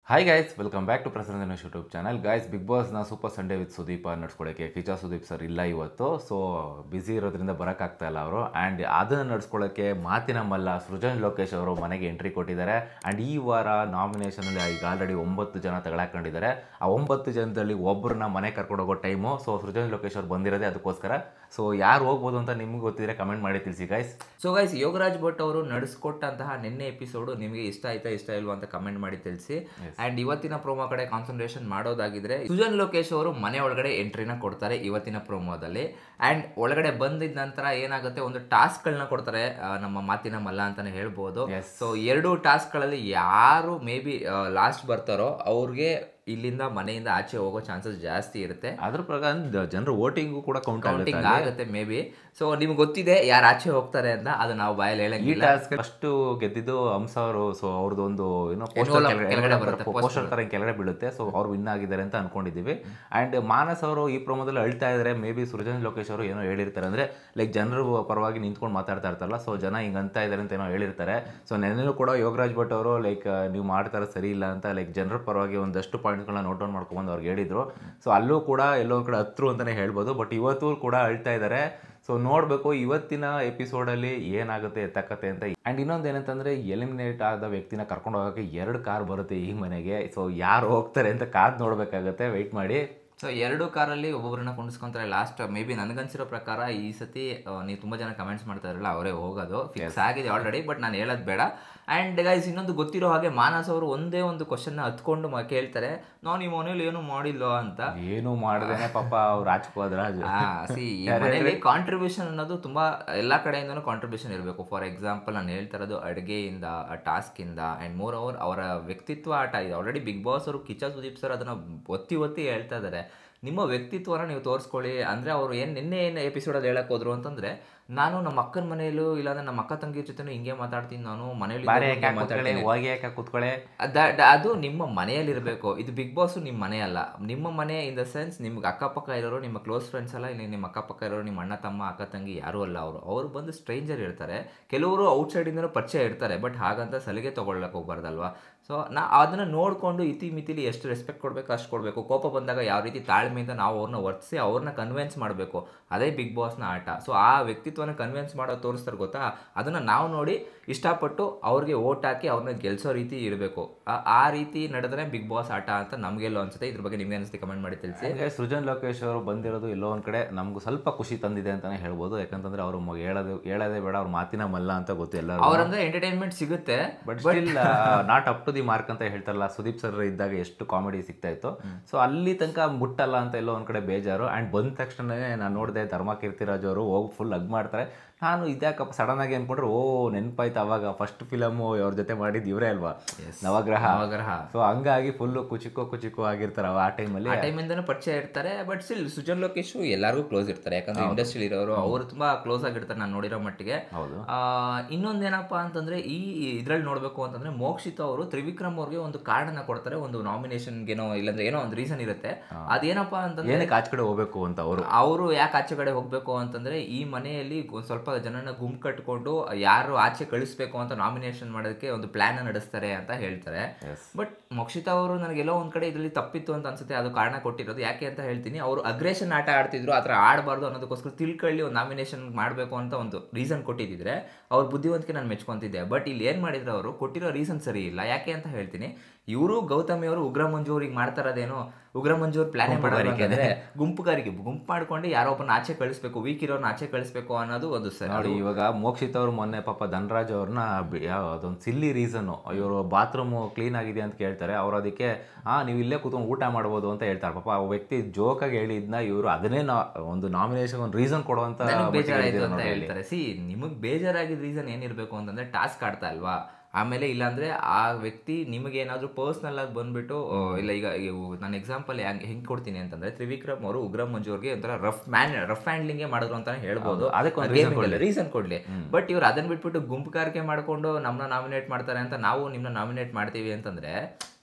Hi guys welcome back to Prasanna Dinesh YouTube channel guys big ಬಾಸ್ನ super Sunday with Sudeepa ನಡ್ಸ್ಕೊಳಕ್ಕೆ Kichcha Sudeep sir ಇಲ್ಲ ಇವತ್ತು so busy ಇರೋದ್ರಿಂದ ಬರೋಕ್ಕಾಗ್ತಾ ಇಲ್ಲ ಅವರು ಆ್ಯಂಡ್ ಅದನ್ನು ನಡ್ಸ್ಕೊಳ್ಳೋಕ್ಕೆ ಮಾತಿನ ಮಲ್ಲ ಸೃಜನ್ ಲೋಕೇಶ್ ಅವರು ಮನೆಗೆ ಎಂಟ್ರಿ ಕೊಟ್ಟಿದ್ದಾರೆ ಆ್ಯಂಡ್ ಈ ವಾರ ನಾಮಿನೇಷನಲ್ಲಿ ಈಗ ಆಲ್ರೆಡಿ ಒಂಬತ್ತು ಜನ ತಗೊಳಕೊಂಡಿದ್ದಾರೆ ಆ ಒಂಬತ್ತು ಜನದಲ್ಲಿ ಒಬ್ಬರನ್ನ ಮನೆ ಕರ್ಕೊಂಡು ಹೋಗೋ ಟೈಮು ಸೊ ಸೃಜನ್ ಲೋಕೇಶ್ ಅವ್ರು ಬಂದಿರೋದೇ ಅದಕ್ಕೋಸ್ಕರ ಸೊ ಯಾರು ಹೋಗ್ಬೋದು ಅಂತ ನಿಮ್ಗೆ ಗೊತ್ತಿದ್ರೆ ಕಮೆಂಟ್ ಮಾಡಿ ತಿಳಿಸಿ guys so guys Yogaraj Bhat ಅವರು ನಡೆಸ್ಕೊಟ್ಟಂತಹ ನಿನ್ನೆ ಎಪಿಸೋಡು ನಿಮಗೆ ಇಷ್ಟ ಆಯ್ತಾ ಇಷ್ಟ ಇಲ್ವಾ ಅಂತ ಕಮೆಂಟ್ ಮಾಡಿ ತಿಳಿಸಿ ಅಂಡ್ ಇವತ್ತಿನ ಪ್ರೋಮೋ ಕಡೆ ಕಾನ್ಸಂಟ್ರೇಷನ್ ಮಾಡೋದಾಗಿದ್ರೆ ಸುಜನ್ ಲೋಕೇಶ್ ಅವರು ಮನೆ ಒಳಗಡೆ ಎಂಟ್ರಿನ ಕೊಡ್ತಾರೆ ಇವತ್ತಿನ ಪ್ರೋಮೋದಲ್ಲಿ ಅಂಡ್ ಒಳಗಡೆ ಬಂದಿದ ನಂತರ ಏನಾಗುತ್ತೆ ಒಂದು ಟಾಸ್ಕ್ಗಳನ್ನ ಕೊಡ್ತಾರೆ ಆ, ನಮ್ಮ ಮಾತಿನ ಮಲ್ಲ ಅಂತಾನೆ ಹೇಳ್ಬೋದು Yes. ಸೊ ಎರಡು ಟಾಸ್ಕ್ಗಳಲ್ಲಿ ಯಾರು ಮೇ ಬಿ ಲಾಸ್ಟ್ ಬರ್ತಾರೋ ಅವ್ರಿಗೆ ಇಲ್ಲಿಂದ ಮನೆಯಿಂದ ಆಚೆ ಹೋಗೋ ಚಾನ್ಸಸ್ ಜಾಸ್ತಿ ಇರುತ್ತೆ ಅದ್ರ ಪ್ರಕಾರ ಜನರು ವೋಟಿಂಗು ಕೂಡ ಕೌಂಟ್ ಆಗುತ್ತೆ ಕೌಂಟಿಂಗ್ ಆಗುತ್ತೆ ಮೇ ಬಿ ಸೊ ನಿಮ್ಗೆ ಗೊತ್ತಿದೆ ಯಾರು ಆಚೆ ಹೋಗ್ತಾರೆ ಅಂತ ಅದು ನಾವು ಬಾಯಲ್ಲಿ ಈ ಹೇಳಂಗಿಲ್ಲ ಟಾಸ್ಕ್ ಫಸ್ಟ್ ಗೆದ್ದಿದ್ದು ಹಂಸ ಅವರು ಸೊ ಅವ್ರದ್ದು ಒಂದು ಏನೋ Envelope ಕೆಳಗಡೆ ಬರುತ್ತೆ, ಪೋಸ್ಟರ್ ತರ ಕೆಳಗಡೆ ಬೀಳುತ್ತೆ ಸೊ ಅವ್ರು ವಿನ್ ಆಗಿದ್ದಾರೆ ಅಂತ ಅನ್ಕೊಂಡಿದೀವಿ ಅಂಡ್ ಮಾನಸ್ ಅವರು ಈ ಪ್ರೊಮೋದಲ್ಲಿ ಅಳ್ತಾ ಇದ್ದಾರೆ ಮೇ ಬಿ ಸೃಜನ್ ಲೋಕೇಶ್ ಅವರು ಏನೋ ಹೇಳಿರ್ತಾರೆ ಅಂದ್ರೆ ಲೈಕ್ ಜನರು ಪರವಾಗಿ ನಿಂತ್ಕೊಂಡು ಮಾತಾಡ್ತಾ ಇರ್ತಾರಲ್ಲ ಸೊ ಜನ ಹಿಂಗ್ ಅಂತ ಇದ್ದಾರೆ ಅಂತ ಏನೋ ಹೇಳಿರ್ತಾರೆ ಸೊ ನೆನ್ನೆನೂ ಕೂಡ ಯೋಗರಾಜ್ ಭಟ್ ಅವರು ಲೈಕ್ ನೀವು ಮಾಡ್ತಾರೆ ಸರಿ ಇಲ್ಲ ಅಂತ ಲೈಕ್ ಜನರ ಪರವಾಗಿ ಒಂದಷ್ಟು ಪಾಯಿಂಟ್ಗಳನ್ನ ನೋಟ್ ಡೌನ್ ಮಾಡ್ಕೊಂಡ್ಬಂದು ಅವ್ರಿಗೆ ಹೇಳಿದ್ರು ಸೊ ಅಲ್ಲೂ ಕೂಡ ಎಲ್ಲೋ ಒಂದ್ ಕಡೆ ಹತ್ರು ಅಂತಾನೆ ಹೇಳ್ಬೋದು ಬಟ್ ಇವತ್ತು ಕೂಡ ಅಳ್ತಾ ಇದ್ದಾರೆ ಸೊ ನೋಡಬೇಕು ಇವತ್ತಿನ ಎಪಿಸೋಡಲ್ಲಿ ಏನಾಗುತ್ತೆ ಎತ್ತಕತ್ತೆ ಅಂತ ಆ್ಯಂಡ್ ಇನ್ನೊಂದು ಏನಂತಂದರೆ ಎಲಿಮಿನೇಟ್ ಆದ ವ್ಯಕ್ತಿನ ಕರ್ಕೊಂಡು ಹೋಗೋಕ್ಕೆ ಎರಡು ಕಾರ್ ಬರುತ್ತೆ ಈ ಮನೆಗೆ ಸೊ ಯಾರು ಹೋಗ್ತಾರೆ ಅಂತ ಕಾದ್ ನೋಡಬೇಕಾಗತ್ತೆ ವೆಯ್ಟ್ ಮಾಡಿ ಸೊ ಎರಡು ಕಾರಲ್ಲಿ ಒಬ್ಬೊಬ್ಬರನ್ನ ಕುಣಿಸ್ಕೊಂತಾರೆ ಲಾಸ್ಟ್ ಮೇ ಬಿ ನನಗನ್ಸಿರೋ ಪ್ರಕಾರ ಈ ಸತಿ ಆ, ನೀವು ತುಂಬ ಜನ ಕಮೆಂಟ್ಸ್ ಮಾಡ್ತಾ ಇರಲ್ಲ ಅವರೇ ಹೋಗೋದು ಫಿಕ್ಸ್ ಆಗಿದೆ ಆಲ್ರೆಡಿ ಬಟ್ ನಾನು ಹೇಳೋದು ಬೇಡ ಆ್ಯಂಡ್ ಗೈಸ್ ಇನ್ನೊಂದು ಗೊತ್ತಿರೋ ಹಾಗೆ ಮಾನಸ್ ಅವರು ಒಂದೇ ಒಂದು ಕ್ವಶನ್ನ ಹತ್ಕೊಂಡು ಮ ಕೇಳ್ತಾರೆ ನಾವು ಈ ಮನೇಲಿ ಏನು ಮಾಡಿಲ್ಲ ಅಂತ ಏನು ಮಾಡ್ದೇನೆ ಪಾಪ ಅವ್ರು ರಾಜ್ಕೋದ್ರ ಸಿ ಈ ಮನೇಲಿ ಕಾಂಟ್ರಿಬ್ಯೂಷನ್ ಅನ್ನೋದು ತುಂಬಾ ಎಲ್ಲಾ ಕಡೆಯಿಂದನೂ ಕಾಂಟ್ರಿಬ್ಯೂಷನ್ ಇರಬೇಕು ಫಾರ್ ಎಕ್ಸಾಂಪಲ್ ನಾನು ಹೇಳ್ತಾ ಇರೋದು ಅಡುಗೆಯಿಂದ ಟಾಸ್ಕ್ ಇಂದ ಅಂಡ್ ಮೋರ್ ಓವರ್ ಅವರ ವ್ಯಕ್ತಿತ್ವ ಆಟ ಇದೆ ಆಲ್ರೆಡಿ ಬಿಗ್ ಬಾಸ್ ಅವರು ಕಿಚ್ಚ ಸುದೀಪ್ ಸರ್ ಅದನ್ನ ಒತ್ತಿ ಒತ್ತಿ ಹೇಳ್ತಾ ಇದ್ದಾರೆ ನಿಮ್ಮ ವ್ಯಕ್ತಿತ್ವನ ನೀವು ತೋರಿಸ್ಕೊಳ್ಳಿ ಅಂದ್ರೆ ಅವರು ಏನ್ ನಿನ್ನೆ ಏನು ಎಪಿಸೋಡಲ್ಲಿ ಹೇಳಕ್ ಹೋದ್ರು ಅಂತಂದ್ರೆ ನಾನು ನಮ್ಮ ಅಕ್ಕನ ಮನೆಯಲ್ಲೂ ಇಲ್ಲಾಂದ್ರೆ ನಮ್ಮ ಅಕ್ಕ ತಂಗಿ ಜೊತೆನೂ ಹಿಂಗೆ ಮಾತಾಡ್ತೀನಿ ನಾನು ಮನೇಲಿ ಬಾರಿ ಇದ್ದಾಗ ಯಾಕೆ ಹಿಂಗೆ ಕೂತ್ಕೊಳ್ಳಿ ಮಾತಾಡ್ತೀನಿ ಹೋಗಿ ಯಾಕೆ ಕೂತ್ಕೊಳ್ಳಿ ಅದ- ದ- ಅದು ನಿಮ್ಮ ಮನೆಯಲ್ಲಿರಬೇಕು ಇದು ಬಿಗ್ ಬಾಸ್ ನಿಮ್ಮ ಮನೆ ಅಲ್ಲ ನಿಮ್ಮ ಮನೆ ಇನ್ ದ ಸೆನ್ಸ್ ನಿಮ್ಗೆ ಅಕ್ಕಪಕ್ಕ ಇರೋರು ನಿಮ್ಮ ಕ್ಲೋಸ್ ಫ್ರೆಂಡ್ಸ್ ಅಲ್ಲ ಇಲ್ಲಿ ನಿಮ್ಮ ಅಕ್ಕಪಕ್ಕ ಇರೋರು ನಿಮ್ಮ ಅಣ್ಣ ತಮ್ಮ ಅಕ್ಕ ತಂಗಿ ಯಾರೂ ಅಲ್ಲ ಅವರು ಅವ್ರು ಬಂದು ಸ್ಟ್ರೇಂಜರ್ ಇರ್ತಾರೆ ಕೆಲವರು ಔಟ್ಸೈಡಿಂದನೂ ಪರಿಚಯ ಇರ್ತಾರೆ ಬಟ್ ಹಾಗಂತ ಸಲಿಗೆ ತೊಗೊಳ್ಳಕ್ಕೆ ಹೋಗ್ಬಾರ್ದಲ್ವಾ ಸೊ ನಾ ಅದನ್ನು ನೋಡಿಕೊಂಡು ಇತಿ ಮಿತಿಲಿ ಎಷ್ಟು ರೆಸ್ಪೆಕ್ಟ್ ಕೊಡಬೇಕು ಅಷ್ಟು ಕೊಡಬೇಕು ಕೋಪ ಬಂದಾಗ ಯಾವ ರೀತಿ ತಾಳ್ಮೆಯಿಂದ ನಾವು ಅವ್ರನ್ನ ವರ್ತಿಸಿ ಅವ್ರನ್ನ ಕನ್ವಿನ್ಸ್ ಮಾಡಬೇಕು ಅದೇ ಬಿಗ್ ಬಾಸ್ನ ಆಟ ಸೊ ಆ ವ್ಯಕ್ತಿತ್ವನ ಕನ್ವಿನ್ಸ್ ಮಾಡೋ ತೋರಿಸ್ತಾರೆ ಗೊತ್ತಾ ಅದನ್ನು ನಾವು ನೋಡಿ ಇಷ್ಟಪಟ್ಟು ಅವ್ರಿಗೆ ಓಟ್ ಹಾಕಿ ಅವ್ರನ್ನ ಗೆಲ್ಸೋ ರೀತಿ ಇರಬೇಕು ಆ ರೀತಿ ನಡೆದ್ರೆ ಬಿಗ್ ಬಾಸ್ ಆಟ ಅಂತ ನಮಗೆಲ್ಲೋ ಅನ್ಸುತ್ತೆ ಇದ್ರ ಬಗ್ಗೆ ನಿಮ್ಗೆ ಅನಿಸುತ್ತೆ ಕಮೆಂಟ್ ಮಾಡಿ ತಿಳಿಸಿ ಹಂಗೆ ಸೃಜನ್ ಲೋಕೇಶ್ ಅವರು ಬಂದಿರೋದು ಎಲ್ಲೋ ಒಂದ್ ಕಡೆ ನಮ್ಗೂ ಸ್ವಲ್ಪ ಖುಷಿ ತಂದಿದೆ ಅಂತಾನೆ ಹೇಳ್ಬೋದು ಯಾಕಂತಂದ್ರೆ ಅವರು ಹೇಳೋದು ಹೇಳೋದೇ ಬೇಡ ಅವ್ರ ಮಾತಿನ ಮಲ್ಲ ಅಂತ ಗೊತ್ತು ಎಲ್ಲರೂ ಅವ್ರಂದ್ರೆ ಎಂಟರ್ಟೈನ್ಮೆಂಟ್ ಸಿಗುತ್ತೆ but still not up to the mark ಅಂತ ಹೇಳ್ತಾರಲ್ಲ ಸುದೀಪ್ ಸರ್ ಇದ್ದಾಗ ಎಷ್ಟು ಕಾಮಿಡಿ ಸಿಗ್ತಾ ಇತ್ತು ಸೊ ಅಲ್ಲಿ ತನಕ ಮುಟ್ಟಲ್ಲ ಅಂತ ಎಲ್ಲೋ ಒಂದ್ ಕಡೆ ಬೇಜಾರು ಅಂಡ್ ಬಂದ ತಕ್ಷಣನೇ ನಾನು ನೋಡಿದೆ ಧರ್ಮ ಕೀರ್ತಿರಾಜ್ ಅವರು ಹೋಗಿ ಫುಲ್ ಹಗ್ ಮಾಡ್ತಾರೆ ನಾನು ಇದ್ಯಾಕಪ್ಪ ಸಡನ್ ಆಗಿ ಅನ್ಕೊಂಡ್ರೆ ಓ ನೆನಪಾಯ್ತು ಅವಾಗ ಫಸ್ಟ್ ಫಿಲಮು ಅವ್ರ ಜೊತೆ ಮಾಡಿದ್ದು ಇವರೇ ಅಲ್ವಾ ನವಗ್ರಹ ನವಗ್ರಹ. ಸೊ ಹಂಗಾಗಿ ಫುಲ್ಲು ಕುಚಿಕೋ ಕುಚಿಕೋ ಆಗಿರ್ತಾರೆ ಆ ಟೈಮಲ್ಲಿ ಆ ಟೈಮಿಂದನೂ ಪರಿಚಯ ಇರ್ತಾರೆ ಬಟ್ ಸ್ಟಿಲ್ ಸುಜನ್ ಲೋಕೇಶ್ ಎಲ್ಲರಿಗೂ ಕ್ಲೋಸ್ ಇರ್ತಾರೆ ಯಾಕಂದ್ರೆ ಇಂಡಸ್ಟ್ರಿ ಇರೋರು ಅವರು ತುಂಬಾ ಕ್ಲೋಸ್ ಆಗಿರ್ತಾರೆ ನಾನು ನೋಡಿರೋ ಮಟ್ಟಿಗೆ ಹೌದು ಆ, ಇನ್ನೊಂದೇನಪ್ಪ ಅಂತಂದ್ರೆ ಈ ಇದ್ರಲ್ಲಿ ನೋಡ್ಬೇಕು ಅಂತಂದ್ರೆ ಮೋಕ್ಷಿತ ಅವರು ತ್ರಿವಿಕ್ರಮ್ ಅವ್ರಿಗೆ ಒಂದು ಕಾರ್ಡನ್ನ ಕೊಡ್ತಾರೆ ಒಂದು ನಾಮಿನೇಷನ್ಗೇನೋ ಇಲ್ಲಾಂದ್ರೆ ಏನೋ ಒಂದು ರೀಸನ್ ಇರುತ್ತೆ ಅದೇನಪ್ಪ ಅಂತಂದ್ರೆ ಏನಕ್ಕೆ ಆಚೆ ಕಡೆ ಹೋಗ್ಬೇಕು ಅಂತ ಅವರು ಅವರು ಯಾಕೆ ಆಚೆ ಕಡೆ ಹೋಗ್ಬೇಕು ಅಂತಂದ್ರೆ ಈ ಮನೆಯಲ್ಲಿ ಒಂದ್ ಸ್ವಲ್ಪ ಜನನ ಗುಂಪು ಕಟ್ಕೊಂಡು ಯಾರು ಆಚೆ ಕಳಿಸ್ಬೇಕು ಅಂತ ನಾಮಿನೇಷನ್ ಮಾಡೋದಕ್ಕೆ ಒಂದು ಪ್ಲಾನ್ ನಡೆಸ್ತಾರೆ ಅಂತ ಹೇಳ್ತಾರೆ ಬಟ್ ಮೋಕ್ಷಿತಾ ಅವರು ನನಗೆಲ್ಲೋ ಒಂದ್ ಕಡೆ ಇದರಲ್ಲಿ ತಪ್ಪಿತ್ತು ಅಂತ ಅನ್ಸುತ್ತೆ ಅದು ಕಾರಣ ಕೊಟ್ಟಿರೋದು ಯಾಕೆ ಅಂತ ಹೇಳ್ತೀನಿ ಅವರು ಅಗ್ರೆಷನ್ ಆಟ ಆಡ್ತಿದ್ರು ಆ ಥರ ಆಡಬಾರ್ದು ಅನ್ನೋದಕ್ಕೋಸ್ಕರ ತಿಳ್ಕೊಳ್ಳಿ ಒಂದು ನಾಮಿನೇಷನ್ ಮಾಡಬೇಕು ಅಂತ ಒಂದು ರೀಸನ್ ಕೊಟ್ಟಿದ್ದಿದ್ರೆ ಅವ್ರ ಬುದ್ಧಿವಂತಿಕೆ ನಾನು ಮೆಚ್ಕೊಂತಿದ್ದೆ ಬಟ್ ಇಲ್ಲಿ ಏನು ಮಾಡಿದ್ರು ಅವರು ಕೊಟ್ಟಿರೋ ರೀಸನ್ ಸರಿ ಇಲ್ಲ ಯಾಕೆ ಅಂತ ಹೇಳ್ತೀನಿ ಇವರು ಗೌತಮಿ ಅವರು ಉಗ್ರ ಮಂಜು ಅವ್ರಿಗೆ ಮಾಡ್ತಾ ಇರೋದೇನು ಉಗ್ರ ಮಂಜು ಅವ್ರು ಪ್ಲಾನ್ ಮಾಡೋದಂದ್ರೆ ಗುಂಪುಗಾರಿಕೆ ಗುಂಪು ಮಾಡ್ಕೊಂಡು ಯಾರೋ ಒಬ್ಬನ ಆಚೆ ಕಳಿಸ್ಬೇಕು ವೀಕ್ ಇರೋರ್ನ ಆಚೆ ಕಳಿಸ್ಬೇಕು ಅನ್ನೋದು ಒಂದು ಸರಿ ನೋಡಿ ಇವಾಗ ಮೋಕ್ಷಿತ್ ಅವ್ರು ಮೊನ್ನೆ ಪಾಪ ಧನರಾಜ್ ಅವ್ರನ್ನ ಅದೊಂದು ಸಿಲ್ಲಿ ರೀಸನ್ ಇವರು ಬಾತ್ರೂಮ್ ಕ್ಲೀನ್ ಆಗಿದೆ ಅಂತ ಕೇಳ್ತಾರೆ ಅವ್ರು ಅದಕ್ಕೆ ಹಾ ನೀವು ಇಲ್ಲೇ ಕೂತ್ಕೊಂಡು ಊಟ ಮಾಡ್ಬೋದು ಅಂತ ಹೇಳ್ತಾರೆ ಪಾಪ ಆ ವ್ಯಕ್ತಿ ಜೋಕಾಗಿ ಹೇಳಿದ್ನ ಇವರು ಅದನ್ನೇ ನಾ- ಒಂದು ನಾಮಿನೇಷನ್ ಒಂದು ರೀಸನ್ ಕೊಡುವಂತ ನನಗ್ ಬೇಜಾರಾಯ್ತು ಮಟ್ಟಿಗೆ ಅಂತ ನೋಡಿ ಇಲ್ಲಿ. ಹೇಳ್ತಾರೆ ಸಿ ನಿಮಗ್ ಬೇಜಾರಾಗಿದ್ದ ರೀಸನ್ ಏನಿರ್ಬೇಕು ಅಂತಂದ್ರೆ ಟಾಸ್ಕ್ ಆಡ್ತಾ ಅಲ್ವಾ ಆಮೇಲೆ ಇಲ್ಲಾಂದ್ರೆ ಆ ವ್ಯಕ್ತಿ ನಿಮಗೆ ಏನಾದ್ರು ಪರ್ಸ್ನಲ್ ಆಗಿ ಬಂದ್ಬಿಟ್ಟು ಆ, ಇಲ್ಲ ಈಗ ನಾನು ಎಕ್ಸಾಂಪಲ್ ಹೆಂಗ್ ಕೊಡ್ತೀನಿ ಅಂತಂದ್ರೆ ತ್ರಿವಿಕ್ರಮ್ ಅವರು ಉಗ್ರ ಮಂಜು ಅವ್ರಿಗೆ ಒಂಥರ ರಫ್ ಮ್ಯಾನ್ ರಫ್ ಹ್ಯಾಂಡ್ಲಿಂಗ್ ಮಾಡಿದ್ರು ಅಂತಾನೆ ಹೇಳ್ಬೋದು ಅದಕ್ಕೆ ಒಂದು reason ಕೊಡ್ಲಿ. ರೀಸನ್ ಕೊಡ್ಲಿ ಬಟ್ ಇವ್ರು ಅದನ್ನ ಬಿಟ್ಬಿಟ್ಟು ಗುಂಪುಗಾರಿಕೆ ಮಾಡ್ಕೊಂಡು ನಮ್ಮನ್ನ ನಾಮಿನೇಟ್ ಮಾಡ್ತಾರೆ ಅಂತ ನಾವು ನಿಮ್ಮನ್ನ ನಾಮಿನೇಟ್ ಮಾಡ್ತೀವಿ ಅಂತಂದ್ರೆ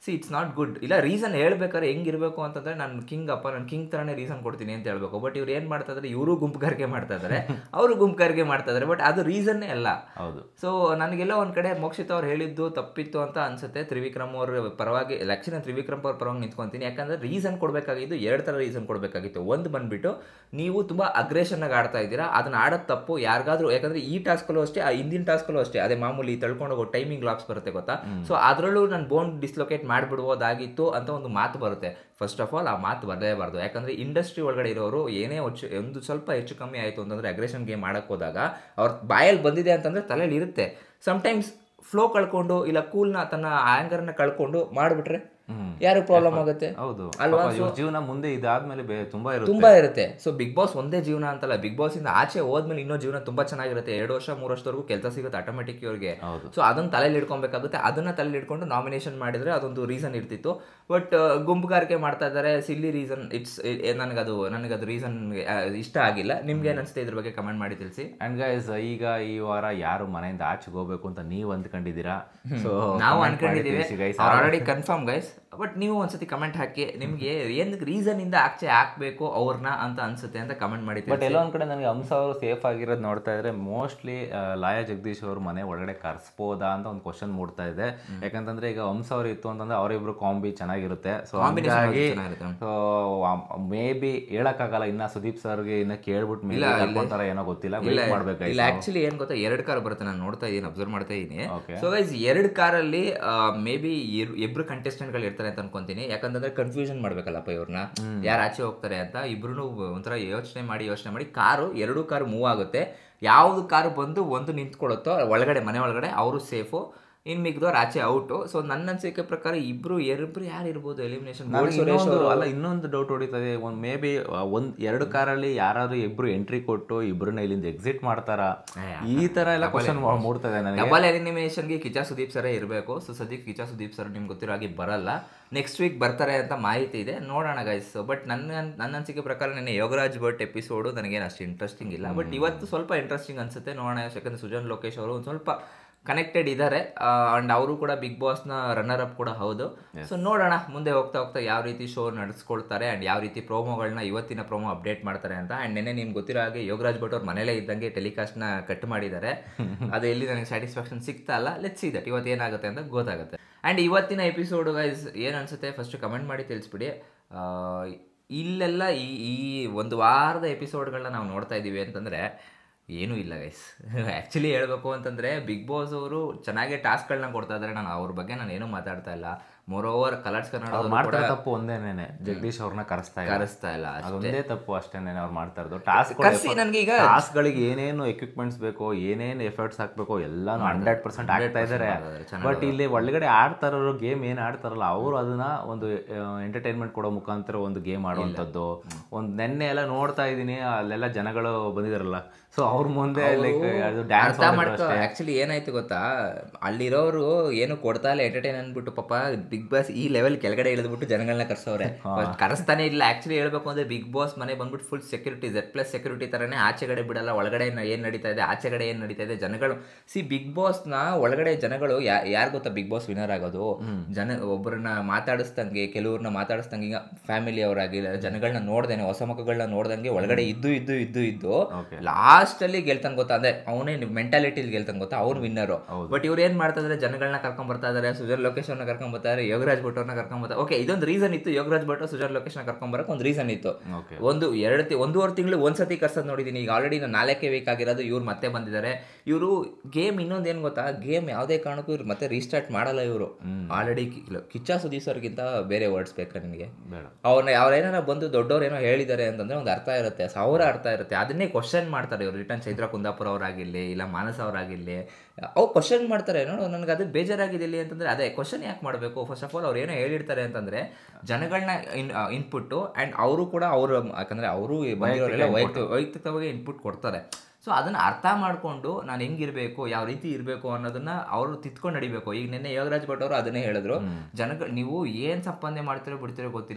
ಸಿ ಇಟ್ಸ್ ನಾಟ್ ಗುಡ್ ಇಲ್ಲ ರೀಸನ್ ಹೇಳ್ಬೇಕಾದ್ರೆ ಹೆಂಗಿರ್ಬೇಕು ಅಂತಂದ್ರೆ ನಾನು ಕಿಂಗ್ ಅಪ್ಪ ನಾನು ಕಿಂಗ್ ತರನೇ ರೀಸನ್ ಕೊಡ್ತೀನಿ ಅಂತ ಹೇಳ್ಬೇಕು ಬಟ್ ಇವ್ರು ಏನ್ ಮಾಡ್ತಾ ಇದಾರೆ ಇವರು ಗುಂಪುಗಾರಿಕೆ ಮಾಡ್ತಾ ಇದಾರೆ ಅವರು ಗುಂಪುಗಾರಿಕೆ ಮಾಡ್ತಾ ಇದಾರೆ ಬಟ್ ಅದು ರೀಸನ್ನೇ ಅಲ್ಲ ಹೌದು ಸೊ ನನಗೆಲ್ಲ ಒಂದ್ ಕಡೆ ಮೋಕ್ಷಿತ್ ಅವ್ರು ಹೇಳಿದ್ದು ತಪ್ಪಿತ್ತು ಅಂತ ಅನ್ಸುತ್ತೆ ತ್ರಿವಿಕ್ರಮ್ ಅವ್ರ ಪರವಾಗಿ ಆಕ್ಚುಲಿ ತ್ರಿವಿಕ್ರಮ್ ಅವ್ರ ಪರವಾಗಿ ನಿಂತ್ಕೊಂತೀನಿ ಯಾಕಂದ್ರೆ ರೀಸನ್ ಕೊಡಬೇಕಾಗಿದ್ದು ಎರಡು ತರ ರೀಸನ್ ಕೊಡಬೇಕಾಗಿತ್ತು ಒಂದು ಬಂದ್ಬಿಟ್ಟು ನೀವು ತುಂಬಾ ಅಗ್ರೆಷನ್ ಆಗಿ ಆಡ್ತಾ ಇದ್ದೀರಾ ಅದನ್ನ ಆಡೋದು ತಪ್ಪು ಯಾರಿಗಾದ್ರೂ ಯಾಕಂದ್ರೆ ಈ ಟಾಸ್ಕಲ್ಲೂ ಅಷ್ಟೇ ಆ ಹಿಂದಿನ ಟಾಸ್ಕಲ್ಲೂ ಅಷ್ಟೇ ಅದೇ ಮಾಮೂಲಿ ತಳ್ಕೊಂಡು ಹೋಗೋ ಟೈಮಿಂಗ್ ಲಾಕ್ಸ್ ಬರುತ್ತೆ ಗೊತ್ತಾ ಸೊ ಅದರಲ್ಲೂ ನಾನು ಬೋನ್ ಡಿಸ್ಲೊಕೇಟ್ ಮಾಡಿಬಿಡ್ಬೋದಾಗಿತ್ತು ಅಂತ ಒಂದು ಮಾತು ಬರುತ್ತೆ ಫಸ್ಟ್ ಆಫ್ ಆಲ್ ಆ ಮಾತು ಬರಲೇಬಾರ್ದು ಯಾಕಂದ್ರೆ ಇಂಡಸ್ಟ್ರಿ ಒಳಗಡೆ ಇರೋರು ಏನೇ ಹೆಚ್ಚು ಒಂದು ಸ್ವಲ್ಪ ಹೆಚ್ಚು ಕಮ್ಮಿ ಆಯಿತು ಅಂತಂದ್ರೆ ಅಗ್ರೆಷನ್ ಗೇಮ್ ಆಡಕ್ಕೆ ಹೋದಾಗ ಅವ್ರ ಬಾಯಲ್ಲಿ ಬಂದಿದೆ ಅಂತಂದ್ರೆ ತಲೆಯಲ್ಲಿ ಇರುತ್ತೆ ಸಮ್ಟೈಮ್ಸ್ ಫ್ಲೋ ಕಳ್ಕೊಂಡು ಇಲ್ಲ ಕೂಲ್ನ ತನ್ನ ಆಂಗರ್ನ ಕಳ್ಕೊಂಡು ಮಾಡಿಬಿಟ್ರೆ ಹ್ಮ್. ಯಾರು ಪ್ರಾಬ್ಲಮ್ ಆಗುತ್ತೆ ಹೌದು ಅಲ್ವಾ? ಪಾಪ ಇವ್ರ ಜೀವನ ಮುಂದೆ ಇದಾದ್ಮೇಲೆ ಬೇ- ತುಂಬಾ ಇರುತ್ತೆ ತುಂಬಾ ಇರುತ್ತೆ ಸೊ ಬಿಗ್ ಬಾಸ್ ಒಂದೇ ಜೀವನ ಅಂತಲ್ಲ ಬಿಗ್ ಬಾಸ್ ಇಂದ ಆಚೆ ಹೋದ್ಮೇಲೆ ಇನ್ನೂ ಜೀವನ ತುಂಬಾ ಚೆನ್ನಾಗಿರುತ್ತೆ ಎರಡು ವರ್ಷ ಮೂರು ವರ್ಷದವರೆಗೂ ಕೆಲಸ ಸಿಗುತ್ತೆ ಆಟೋಮೆಟಿಕ್ ಇವ್ರಿಗೆ ಹೌದು ಸೊ ಅದನ್ನ ತಲೆಯಲ್ಲಿ ಇಟ್ಕೊಬೇಕಾಗುತ್ತೆ ಅದನ್ನ ತಲೆಯಲ್ಲಿ ಇಟ್ಕೊಂಡು ನಾಮಿನೇಷನ್ ಮಾಡಿದ್ರೆ ಅದೊಂದು ರೀಸನ್ ಇರ್ತಿತ್ತು ಬಟ್ ಗುಂಪುಗಾರಿಕೆ ಮಾಡ್ತಾ ಇದ್ದಾರೆ ಸಿಲ್ಲಿ ರೀಸನ್ ಇಟ್ಸ್ ನನಗದು ನನಗದು ರೀಸನ್ ಇಷ್ಟ ಆಗಿಲ್ಲ ನಿಮ್ಗೆ ಏನ್ ಅನ್ಸುತ್ತೆ ಇದ್ರ ಬಗ್ಗೆ ಕಮೆಂಟ್ ಮಾಡಿ ತಿಳಿಸಿ ಅಂಡ್ ಗೈಸ್ ಈಗ ಈ ವಾರ ಯಾರು ಮನೆಯಿಂದ ಆಚೆಗೆ ಹೋಗ್ಬೇಕು ಅಂತ ನೀವು ಅಂದ್ಕೊಂಡಿದ್ದೀರಾ ಸೊ ನಾವು ಅನ್ಕೊಂಡಿದೀವಿ guys already confirm guys but ನೀವು ಒಂದ್ಸತಿ ಕಮೆಂಟ್ ಹಾಕಿ ನಿಮ್ಗೆ ಏನ್ ರೀಸನ್ ಇಂದ ಆಚೆ ಹಾಕ್ಬೇಕು ಅವ್ರನ್ನ ಅಂತ ಅನ್ಸುತ್ತೆ ಅಂತ ಕಮೆಂಟ್ ಮಾಡಿ ಬಟ್ ಎಲ್ಲೋ ಒಂದ್ ಕಡೆ ನನಗೆ ಹಂಸ ಅವರು ಸೇಫ್ ಆಗಿರೋದು ನೋಡ್ತಾ ಇದ್ರೆ ಮೋಸ್ಟ್ಲಿ ಲಾಯ ಜಗದೀಶ್ ಅವರು ಮನೆ ಒಳಗಡೆ ಕರ್ಸ್ಬೋದಾ ಅಂತ ಒಂದು ಕ್ವಶನ್ ಮೂಡ್ತಾ ಇದೆ ಯಾಕಂತಂದ್ರೆ ಈಗ ಹಂಸ ಅವ್ರು ಇತ್ತು ಅಂತಂದ್ರೆ ಅವರಿಬ್ರು ಕಾಂಬಿ ಚೆನ್ನಾಗಿರುತ್ತೆ ಸೊ Combination ಹಂಗಾಗಿ ಚೆನ್ನಾಗಿರುತ್ತೆ. ಸೊ ಮೇ ಬಿ ಹೇಳಕ್ಕಾಗಲ್ಲ ಇನ್ನ ಸುದೀಪ್ ಸರ್ಗೆ ಇನ್ನ ಕೇಳ್ಬಿಟ್ಟು ಮೇಲೆ ಕರ್ಕೊಂತಾರ ಏನೋ ಗೊತ್ತಿಲ್ಲ ವೇಟ್ ಮಾಡ್ಬೇಕು ಇಲ್ಲ ಆಕ್ಚುಲಿ ಏನ್ ಗೊತ್ತಾ ಎರಡು ಕಾರ್ ಬರುತ್ತೆ ನಾನು ನೋಡ್ತಾ ಇದೀನಿ ಅಬ್ಸರ್ವ್ ಮಾಡ್ತಾ ಇದೀನಿ Okay. ಸೊ ಗೈಸ್ ಎರಡು ಕಾರಲ್ಲಿ ಮೇ ಬಿ ಇಬ್ರು contestant ಗಳು ಇರ್ತಾರೆ ಅಂತ ಅನ್ಕೊಂತೀನಿ ಯಾಕಂತಂದ್ರೆ ಕನ್ಫ್ಯೂಷನ್ ಮಾಡ್ಬೇಕಲ್ಲಪ್ಪ ಇವ್ರನ್ನ ಯಾರು ಆಚೆ ಹೋಗ್ತಾರೆ ಅಂತ ಇಬ್ರು ಒಂಥರ ಯೋಚನೆ ಮಾಡಿ ಯೋಚನೆ ಮಾಡಿ ಕಾರು ಎರಡು ಕಾರು ಮೂವ್ ಆಗುತ್ತೆ ಯಾವ್ದು ಕಾರು ಬಂದು ಒಂದು ನಿಂತ್ಕೊಳ್ಳುತ್ತೋ ಒಳಗಡೆ ಮನೆ ಒಳಗಡೆ ಅವರು ಸೇಫು ಇನ್ ಮಿಗ್ದವ್ರು ಆಚೆ ಔಟು ಸೊ ನನ್ನ ಅನ್ಸಿಕೆ ಪ್ರಕಾರ ಇಬ್ರು ಎರಬ್ರು ಯಾರು ಇರ್ಬೋದು ಎಲಿಮಿನೇಷನ್ ನನಗೆ ಇನ್ನೊಂದು ಅಲ್ಲ ಇನ್ನೊಂದು ಡೌಟ್ ಹೊಡಿತದೆ ಒಂದು ಮೇ ಬಿ ಒಂದ್ ಎರಡು ಕಾರಲ್ಲಿ ಯಾರಾದ್ರೂ ಇಬ್ರು ಎಂಟ್ರಿ ಕೊಟ್ಟು ಇಬ್ರನ್ನ ಇಲ್ಲಿಂದ ಎಕ್ಸಿಟ್ ಮಾಡ್ತಾರ ಈ ತರ ಎಲ್ಲ ಕ್ವಶನ್ ಮೂಡ್ತದೆ ನನಗೆ ಡಬಲ್ ಎಲಿಮಿನೇಷನ್ಗೆ ಕಿಚಾ ಸುದೀಪ್ ಸರೇ ಇರಬೇಕು ಸೊ ಸದ್ಯಕ್ಕೆ ಕಿಚಾ ಸುದೀಪ್ ಸರ್ ನಿಮ್ಗೆ ಗೊತ್ತಿರೋ ಹಾಗೆ ಬರಲ್ಲ ನೆಕ್ಸ್ಟ್ ವೀಕ್ ಬರ್ತಾರೆ ಅಂತ ಮಾಹಿತಿ ಇದೆ ನೋಡೋಣ ಗೈಸ್ ಬಟ್ ನನ್ನ ನನ್ನ ಅನಿಸಿಕೆ ಪ್ರಕಾರ ನೆನ್ನೆ ಯೋಗರಾಜ್ ಭಟ್ ಎಪಿಸೋಡು ನನಗೇನು ಅಷ್ಟು ಇಂಟ್ರೆಸ್ಟಿಂಗ್ ಇಲ್ಲ ಬಟ್ ಇವತ್ತು ಸ್ವಲ್ಪ ಇಂಟ್ರೆಸ್ಟಿಂಗ್ ಅನ್ಸುತ್ತೆ ನೋಡೋಣ ಯಾಕಂದ್ರೆ ಸುಜನ್ ಲೋಕೇಶ್ ಅವರು ಒಂದು ಸ್ವಲ್ಪ ಕನೆಕ್ಟೆಡ್ ಇದ್ದಾರೆ ಅಂಡ್ ಅವರು ಕೂಡ ಬಿಗ್ ಬಾಸ್ನ ರನ್ನರ್ ಅಪ್ ಕೂಡ ಹೌದು ಸೊ ನೋಡೋಣ ಮುಂದೆ ಹೋಗ್ತಾ ಹೋಗ್ತಾ ಯಾವ ರೀತಿ ಶೋ ನಡೆಸ್ಕೊಳ್ತಾರೆ ಅಂಡ್ ಯಾವ ರೀತಿ ಪ್ರೋಮೋಗಳನ್ನ ಇವತ್ತಿನ ಪ್ರೋಮೋ ಅಪ್ಡೇಟ್ ಮಾಡ್ತಾರೆ ಅಂತ ಅಂಡ್ ನೆನ್ನೆ ನಿಮ್ಗೆ ಗೊತ್ತಿರೋ ಹಾಗೆ ಯೋಗರಾಜ್ ಭಟ್ ಅವ್ರ ಮನೇಲೇ ಇದ್ದಂಗೆ ಟೆಲಿಕಾಸ್ಟ್ನ ಕಟ್ ಮಾಡಿದ್ದಾರೆ ಅದು ಎಲ್ಲಿ ನನಗೆ ಸ್ಯಾಟಿಸ್ಫ್ಯಾಕ್ಷನ್ ಸಿಗ್ತಾ ಇಲ್ಲ ಲೆಟ್ಸ್ ಸಿ ದಟ್ ಇವತ್ತು ಏನಾಗುತ್ತೆ ಅಂತ ಗೊತ್ತಾಗುತ್ತೆ ಆ್ಯಂಡ್ ಇವತ್ತಿನ ಎಪಿಸೋಡ್ ಗೈಸ್ ಏನು ಅನ್ಸುತ್ತೆ ಫಸ್ಟ್ ಕಮೆಂಟ್ ಮಾಡಿ ತಿಳಿಸ್ಬಿಡಿ ಆ, ಇಲ್ಲೆಲ್ಲ ಈ ಈ ಒಂದು ವಾರದ ಎಪಿಸೋಡ್ಗಳನ್ನ ನಾವು ನೋಡ್ತಾ ಇದ್ದೀವಿ ಅಂತಂದರೆ ಏನೂ ಇಲ್ಲ ಗೈಸ್ ಆ್ಯಕ್ಚುಲಿ ಹೇಳಬೇಕು ಅಂತಂದರೆ ಬಿಗ್ ಬಾಸ್ ಅವರು ಚೆನ್ನಾಗೇ ಟಾಸ್ಕ್ಗಳನ್ನ ಕೊಡ್ತಾ ಇದ್ದಾರೆ ನಾನು ಅವ್ರ ಬಗ್ಗೆ ನಾನು ಏನೂ ಮಾತಾಡ್ತಾ ಇಲ್ಲ ಮೋರ್ ಓವರ್ ಕಲರ್ಸ್ ಅವ್ರು ಕನ್ನಡ ಮಾಡ್ತಾ ಇರೋ ತಪ್ಪು ಒಂದೇನೇನೆ ಜಗದೀಶ್ ಅವ್ರನ್ನ ಕರೆಸ್ತಾ ಇಲ್ಲ ಕರೆಸ್ತಾ ಇಲ್ಲ ಅದೊಂದೇ ತಪ್ಪು ಅಷ್ಟೇನೆ ಅವ್ರು ಮಾಡ್ತಾ ಇರೋದು ಟಾಸ್ಕ್ ಕರ್ಸಿ ನನ್ಗೆ ಈಗ ಟಾಸ್ಕ್ ಗಳಿಗೆ ಏನೇನು ಎಕ್ವಿಪ್ಮೆಂಟ್ಸ್ ಬೇಕೋ ಏನೇನು ಎಫರ್ಟ್ಸ್ ಹಾಕ್ಬೇಕೋ ಎಲ್ಲಾನು ಹಂಡ್ರೆಡ್ ಪರ್ಸೆಂಟ್ ಆಗ್ತಾ ಇದಾರೆ ಬಟ್ ಇಲ್ಲಿ ಒಳಗಡೆ ಆಡ್ತಾ ಇರೋ ಗೇಮ್ ಏನ್ ಆಡ್ತಾರಲ್ಲ ಅವರು ಅದನ್ನ ಒಂದು ಎಂಟರ್ಟೈನ್ಮೆಂಟ್ ಕೊಡೋ ಮುಖಾಂತರ ಒಂದು ಗೇಮ್ ಆಡುವಂಥದ್ದು ಒಂದು ನೆನ್ನೆ ಎಲ್ಲ ನೋಡ್ತಾ ಇದೀನಿ ಅಲ್ಲೆಲ್ಲ ಜನಗಳು ಬಂದಿದಾರಲ್ಲ ಸೊ ಅವ್ರ ಮುಂದೆ ಲೈಕ್ ಅದು ಡ್ಯಾನ್ಸ್ ಅರ್ಥ ಮಾಡ್ಕೊ ಆಕ್ಚುಲಿ ಏನಾಯ್ತು ಗೊತ್ತಾ ಅಲ್ಲಿರೋರು ಏನು ಕೊಡ್ತಾ ಇಲ್ಲ ಎಂಟರ್ಟೈನ್ ಅಂದ್ಬಿಟ್ಟು ಪಾಪ ಬಿಗ್ ಬಾಸ್ ಈ ಲೆವೆಲ್ ಕೆಳಗಡೆ ಇಳಿದ್ಬಿಟ್ಟು ಜನಗಳನ್ನ ಕರ್ಸವ್ರೆ But ಕರೆಸ್ತಾನೆ ಇಲ್ಲ ಆಕ್ಚುಲಿ ಹೇಳ್ಬೇಕು ಅಂದ್ರೆ ಬಿಗ್ ಬಾಸ್ ಮನೆ ಬಂದ್ಬಿಟ್ಟು full security Z plus security ತರನೇ ಆಚೆಗಡೆ ಬಿಡಲ್ಲ ಒಳಗಡೆ ಏನ್- ಏನ್ ನಡೀತಾ ಇದೆ ಆಚೆಗಡೆ ಏನ್ ನಡೀತಾ ಇದೆ ಜನಗಳು ಸಿ ಬಿಗ್ ಬಾಸ್ ನ ಒಳಗಡೆ ಜನಗಳು ಯಾರು ಗೊತ್ತಾ ಬಿಗ್ ಬಾಸ್ ವಿನರ್ ಆಗೋದು ಜನ ಒಬ್ಬರನ್ನ ಮಾತಾಡಿಸ್ದಂಗೆ ಕೆಲವ್ರನ್ನ ಮಾತಾಡಿಸ್ದಂಗೆ ಈಗ ಫ್ಯಾಮಿಲಿ ಅವರಾಗಿ ಜನಗಳನ್ನ ನೋಡ್ದೇನೆ ಹೊಸ ಮಕ್ಕಳನ್ನ ನೋಡ್ದಂಗೆ ಒಳಗಡೆ ಇದ್ದು ಇದ್ದು ಇದ್ದು ಇದ್ದು Okay. ಲಾಸ್ಟ್ ಅಲ್ಲಿ ಗೆಲ್ತಾನೆ ಗೊತ್ತಾ ಅಂದ್ರೆ ಅವನೇ ಮೆಂಟಾಲಿಟಿಲಿ ಗೆಲ್ತಾನೆ ಗೊತ್ತಾ ಅವ್ನು ವಿನ್ನರ್ ಬಟ್ ಇವ್ರು ಏನ್ ಮಾಡ್ತಾ ಇದಾರೆ ಜನಗಳನ್ನ ಕರ್ಕೊಂಡ್ ಬರ್ತಾ ಇದಾರೆ ಸುಜರ್ ಲೋಕೇಶ್ ಅವ್ರನ್ನ ಕರ್ಕೊಂಡ್ ಬರ್ತಾರೆ ಯೋಗರಾಜ್ ಭಟ್ ಅವ್ರನ್ನ ಕರ್ಕೊಂಡ್ ಬರ್ತಾರೆ ಓಕೆ ಇದೊಂದು ರೀಸನ್ ಇತ್ತು ಯೋಗರಾಜ್ ಭಟ್ ಸುಜರ್ ಲೋಕೇಶ್ ನ ಕರ್ಕೊಂಡ್ ಬರಕ್ ಒಂದು ರೀಸನ್ ಇತ್ತು ಓಕೆ ಒಂದು ಎರಡು ತಿ- ಒಂದೂವರೆ ತಿಂಗಳು ಒಂದ್ಸತಿ ಕರ್ಸೋದು ನೋಡಿದೀನಿ ಈಗ ಆಲ್ರೆಡಿ ನಾನು ನಾಲ್ಕೇ ವೀಕ್ ಆಗಿರೋದು ಇವ್ರು ಮತ್ತೆ ಬಂದಿದ್ದಾರೆ ಇವರು ಗೇಮ್ ಇನ್ನೊಂದು ಏನ್ ಗೊತ್ತಾ ಗೇಮ್ ಯಾವುದೇ ಕಾರಣಕ್ಕೂ ಇವ್ರು ಮತ್ತೆ ರೀಸ್ಟಾರ್ಟ್ ಮಾಡಲ್ಲ ಇವರು ಆಲ್ರೆಡಿ ಕಿಚ್ಚ ಸುದೀಸ್ ಅವ್ರಿಗಿಂತ ಬೇರೆ ವರ್ಡ್ಸ್ ಬೇಕಾ ನಿಮಗೆ ಬೇಡ ಅವ್ರನ್ನ ಅವ್ರೇನಾರ ಬಂದು ದೊಡ್ಡವ್ರು ಏನೋ ಹೇಳಿದ್ದಾರೆ ಅಂತಂದ್ರೆ ಒಂದು ಅರ್ಥ ಇರುತ್ತೆ ಸಾವಿರ ಅರ್ಥ ಇರುತ್ತೆ ಅದನ್ನೇ ಕ್ವಶನ್ ಮಾಡ್ತಾರೆ ಇವರು ರಿಟರ್ನ್ ಚೈತ್ರ ಕುಂದಾಪುರ ಅವರಾಗಿರ್ಲಿ ಇಲ್ಲ ಮಾನಸ ಅವರಾಗಿರ್ಲಿ ಅವ್ರು ಕ್ವಶನ್ ಮಾಡ್ತಾರೆ ನೋಡು ನನಗೆ ಅದು ಬೇಜಾರಾಗಿದೆ ಇಲ್ಲಿ ಅಂತಂದ್ರೆ ಅದೇ ಕ್ವಶನ್ ಯಾಕೆ ಮಾಡಬೇಕು ಫಸ್ಟ್ ಆಫ್ ಆಲ್ ಅವ್ರು ಏನೋ ಹೇಳಿರ್ತಾರೆ ಅಂತಂದ್ರೆ ಜನಗಳನ್ನ ಇನ್ ಇನ್ಪುಟ್ಟು ಆ್ಯಂಡ್ ಅವರು ಕೂಡ ಅವರು ಯಾಕಂದ್ರೆ ಅವರು ಬಂದಿರೋರೆಲ್ಲ ವೈಯಕ್ತಿಕ ವೈಯಕ್ತಿಕವಾಗಿ ಇನ್ಪುಟ್ ಕೊಡ್ತಾರೆ ಸೊ ಅದನ್ನ ಅರ್ಥ ಮಾಡ್ಕೊಂಡು ನಾನು ಹೆಂಗಿರ್ಬೇಕು ಯಾವ ರೀತಿ ಇರಬೇಕು ಅನ್ನೋದನ್ನ ಅವರು ತಿತ್ಕೊಂಡು ನಡಿಬೇಕು ಈಗ ನಿನ್ನೆ ಯೋಗರಾಜ್ ಭಟ್ ಅವರು ಅದನ್ನೇ ಹೇಳಿದ್ರು ಜನಗಳು ನೀವು ಏನ್ ಸಂಪಾದನೆ ಮಾಡ್ತಿರೋ ಬಿಡ್ತಿರೋ ಗೊತ್ತಿಲ್ಲ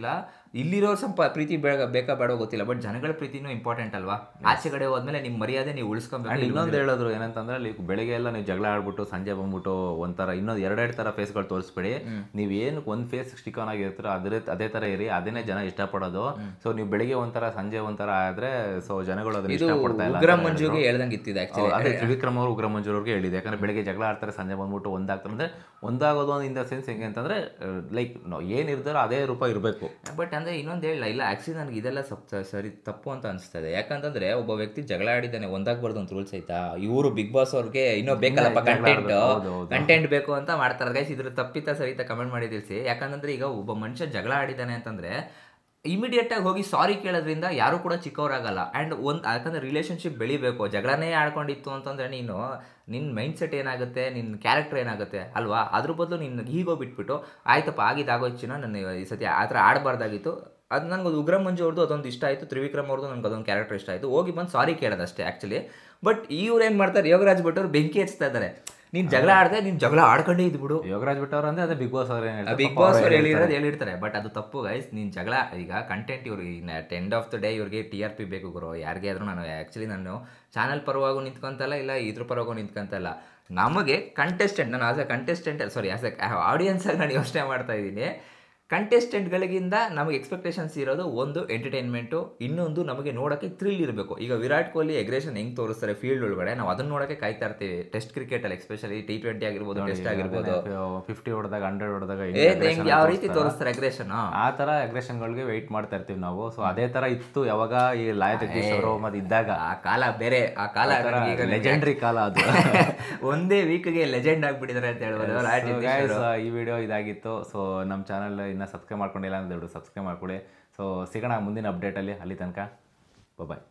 ಇಲ್ಲಿರೋ ಸ್ವಲ್ಪ ಪ್ರೀತಿ ಬೇಗ ಬೇಕಾ ಬೇಡ ಗೊತ್ತಿಲ್ಲ ಬಟ್ ಜನಗಳ ಪ್ರೀತಿನೂ ಇಂಪಾರ್ಟೆಂಟ್ ಅಲ್ವಾ ಆಚೆ ಕಡೆ ಹೋದ್ಮೇಲೆ ನಿಮ್ಮ ಮರ್ಯಾದೆ ನೀವು ಉಳಿಸ್ಕೊಬೇಕು ಅಂಡ್ ಇನ್ನೊಂದು ಹೇಳಿದ್ರು ಏನಂತಂದ್ರೆ ಲೈಕ್ ಬೆಳಿಗ್ಗೆ ಎಲ್ಲ ನೀವು ಜಗಳ ಆಡ್ಬಿಟ್ಟು ಸಂಜೆ ಬಂದ್ಬಿಟ್ಟು ಒಂಥರ ಇನ್ನೊಂದು ಎರಡೆರಡು ತರ ಫೇಸ್ಗಳು ತೋರಿಸ್ಬೇಡಿ ನೀವು ಏನು ಒಂದು ಫೇಸ್ ಸ್ಟಿಕ್ ಆನ್ ಆಗಿರ್ತೀರೋ ಅದೇ ಅದೇ ತರ ಇರಿ ಅದನ್ನೇ ಜನ ಇಷ್ಟಪಡೋದು ಸೊ ನೀವು ಬೆಳಿಗ್ಗೆ ಒಂಥರ ಸಂಜೆ ಒಂಥರ ಆದ್ರೆ ಸೊ ಜನಗಳು ಅದನ್ನ ಇದು ಇಷ್ಟಪಡ್ತಾ ಇಲ್ಲ ಉಗ್ರ ಮಂಜುಗೆ ಹೇಳ್ದಂಗೆ ಇತ್ತಿದೆ ಆಕ್ಚುಲಿ ಅದೇ ತ್ರಿವಿಕ್ರಮ್ ಅವರು ಉಗ್ರ ಮಂಜೂರ್ ಅವ್ರಿಗೆ ಹೇಳಿದೆ ಯಾಕಂದ್ರೆ ಬೆಳಿಗ್ಗೆ ಜಗಳ ಆಡ್ತಾರೆ ಸಂಜೆ ಬಂದ್ಬಿಟ್ಟು ಒಂದಾಗ್ತಾರೆ ಅಂದ್ರೆ ಒಂದಾಗೋದು ಇನ್ ದ ಸೆನ್ಸ್ ಹೆಂಗೆ ಅಂತಂದ್ರೆ ಲೈಕ್ ಏನಿರ್ತಾರೋ ಅದೇ ರೂಪ ಇರಬೇಕು ಬಟ್ ಅಂದ್ರೆ ಇನ್ನೊಂದು ಹೇಳಿಲ್ಲ ಇಲ್ಲ ಆಕ್ಚುಲಿ ನನಗೆ ಇದೆಲ್ಲ ಸಪ್ ಸರಿ ತಪ್ಪು ಅಂತ ಅನಿಸ್ತದೆ ಯಾಕಂತಂದ್ರೆ ಒಬ್ಬ ವ್ಯಕ್ತಿ ಜಗಳ ಆಡಿದ್ದಾನೆ ಒಂದಾಗ್ಬಾರ್ದು ಅಂತ ರೂಲ್ಸ್ ಐತಾ ಇವರು ಬಿಗ್ ಬಾಸ್ ಅವ್ರಿಗೆ ಇನ್ನೂ ಬೇಕಲ್ಲಪ್ಪ ಕಂಟೆಂಟ್ ಕಂಟೆಂಟ್ ಬೇಕು ಅಂತ ಮಾಡ್ತಾರೆ ಗೈಸ್ ಇದ್ರ ತಪ್ಪಿತ ಸರಿತ ಕಮೆಂಟ್ ಮಾಡಿ ತಿಳಿಸಿ ಯಾಕಂತಂದ್ರೆ ಈಗ ಒಬ್ಬ ಮನುಷ್ಯ ಜಗಳ ಆಡಿದ್ದಾನೆ ಅಂತಂದ್ರೆ ಇಮಿಡಿಯೇಟ್ ಆಗಿ ಹೋಗಿ ಸಾರಿ ಕೇಳೋದ್ರಿಂದ ಯಾರು ಕೂಡ ಚಿಕ್ಕವರಾಗಲ್ಲ ಆ್ಯಂಡ್ ಒಂದು ಯಾಕಂದ್ರೆ ರಿಲೇಶನ್ಶಿಪ್ ಬೆಳಿಬೇಕು ಜಗಳನೇ ಆಡ್ಕೊಂಡಿತ್ತು ಅಂತಂದ್ರೆ ನೀನು ನಿನ್ನ ಮೈಂಡ್ ಸೆಟ್ ಏನಾಗುತ್ತೆ ನಿನ್ನ ಕ್ಯಾರೆಕ್ಟರ್ ಏನಾಗುತ್ತೆ ಅಲ್ವಾ ಅದ್ರ ಬದಲು ನಿನ್ನ ಹೀಗೋ ಬಿಟ್ಬಿಟ್ಟು ಆಯ್ತಪ್ಪ ಆಗಿದ್ದಾಗೋಚ್ಚಿನ ನನ್ನ ಈ ಸತಿ ಆ ಥರ ಆಡಬಾರ್ದಾಗಿತ್ತು ಅದು ನನಗೆ ಉಗ್ರ ಮಂಜು ಅವ್ರದ್ದು ಅದೊಂದು ಇಷ್ಟ ಆಯಿತು ತ್ರಿವಿಕ್ರಮ್ ಅವ್ರದ್ದು ನನಗೆ ಅದೊಂದು ಕ್ಯಾರೆಕ್ಟರ್ ಇಷ್ಟ ಆಯಿತು ಹೋಗಿ ಬಂದು ಸಾರಿ ಕೇಳೋದಷ್ಟೇ ಆ್ಯಕ್ಚುಲಿ ಬಟ್ ಇವ್ರು ಏನು ಮಾಡ್ತಾರೆ ಯೋಗರಾಜ್ ಭಟ್ ಅವ್ರು ಬೆಂಕಿ ಹಚ್ತಾ ಇದ್ದಾರೆ ನೀನು ಜಗಳ ಆಡದೆ ನೀನು ಜಗಳ ಆಡ್ಕೊಂಡೇ ಇದ್ಬಿಡು ಯೋಗರಾಜ್ ಬಿಟ್ಟು ಅವ್ರು ಅಂದ್ರೆ ಅದೇ ಬಿಗ್ ಬಾಸ್ ಅವ್ರು ಏನ್ ಬಿಗ್ ಬಾಸ್ ಅವ್ರು ಹೇಳಿರೋದು ಹೇಳಿರ್ತಾರೆ ಬಟ್ ಅದು ತಪ್ಪು ಗೈಸ್ ನೀನು ಜಗಳ ಈಗ ಕಂಟೆಂಟ್ ಇವ್ರಿಗೆ ಎಂಡ್ ಆಫ್ ದ ಡೇ ಇವ್ರಿಗೆ ಟಿ ಆರ್ ಪಿ ಬೇಕು ಗುರು ಯಾರಿಗೆ ಆದ್ರೂ ನಾನು ಆ್ಯಕ್ಚುಲಿ ನಾನು ಚಾನಲ್ ಪರವಾಗೂ ನಿಂತ್ಕೊಂತಲ್ಲ ಇಲ್ಲ ಇದ್ರ ಪರವಾಗೂ ನಿಂತ್ಕೊಂತಲ್ಲ ನಮಗೆ ಕಂಟೆಸ್ಟೆಂಟ್ ನಾನು as a contestant sorry as a audience ಆಗಿ ನಾನು ಯೋಚನೆ ಮಾಡ್ತಾ ಇದ್ದೀನಿ ಕಂಟೆಸ್ಟೆಂಟ್ಗಳಿಗಿಂತ ನಮಗೆ ಎಕ್ಸ್ಪೆಕ್ಟೇಷನ್ಸ್ ಇರೋದು ಒಂದು ಎಂಟರ್ಟೈನ್ಮೆಂಟು ಇನ್ನೊಂದು ನಮಗೆ ನೋಡೋಕ್ಕೆ ಥ್ರಿಲ್ ಇರಬೇಕು ಈಗ ವಿರಾಟ್ ಕೊಹ್ಲಿ ಎಗ್ರೇಷನ್ ಹೆಂಗೆ ತೋರಿಸ್ತಾರೆ ಫೀಲ್ಡ್ ಒಳಗಡೆ ನಾವು ಅದನ್ನ ನೋಡೋಕ್ಕೆ ಕಾಯ್ತಾ ಇರ್ತೀವಿ ಟೆಸ್ಟ್ ಕ್ರಿಕೆಟಲ್ಲಿ ಎಸ್ಪೆಷಲಿ ಟಿ ಟ್ವೆಂಟಿ ಆಗಿರ್ಬೋದು ಟೆಸ್ಟ್ ಆಗಿರ್ಬೋದು ಫಿಫ್ಟಿ ಹೊಡೆದಾಗ ಹಂಡ್ರೆಡ್ ಹೊಡೆದಾಗ ಏ ಹೆಂಗ್ ಯಾವ ರೀತಿ ತೋರಿಸ್ತಾರೆ ಅಗ್ರೇಷನ್ ಆ ತರ ಅಗ್ರೆಷನ್ಗಳಿಗೆ ವೆಯ್ಟ್ ಮಾಡ್ತಾ ಇರ್ತೀವಿ ನಾವು ಸೊ ಅದೇ ತರ ಇತ್ತು ಯಾವಾಗ ಈ ಲಾಯ ಜಗದೀಶ್ ಅವರು ಮತ್ತೆ ಇದ್ದಾಗ ಆ ಕಾಲ ಬೇರೆ ಆ ಕಾಲ ನನಗೆ ಈಗ ಲೆಜೆಂಡ್ರಿ ಕಾಲ ಅದು ಒಂದೇ ವೀಕ್ಗೆ ಲೆಜೆಂಡ್ ಆಗ್ಬಿಟ್ಟಿದ್ದಾರೆ ಅಂತ ಹೇಳ್ಬೋದು ರಾಜ್ So ಜಗದೀಶ್ guys, ಅವರು. ಈ ವಿಡಿಯೋ ಇದಾಗಿತ್ತು ಸೊ ನಮ್ಮ ಚಾನಲ್ ಇನ್ನ ಸಬ್ಸ್ಕ್ರೈಬ್ ಮಾಡ್ಕೊಂಡಿಲ್ಲ ಅಂದ್ರೆ ಸಬ್ಸ್ಕ್ರೈಬ್ ಮಾಡ್ಕೊಳ್ಳಿ ಸೊ ಸಿಗೋಣ ಮುಂದಿನ ಅಪ್ಡೇಟಲ್ಲಿ ಅಲ್ಲಿ ತನಕ ಬಾಯ್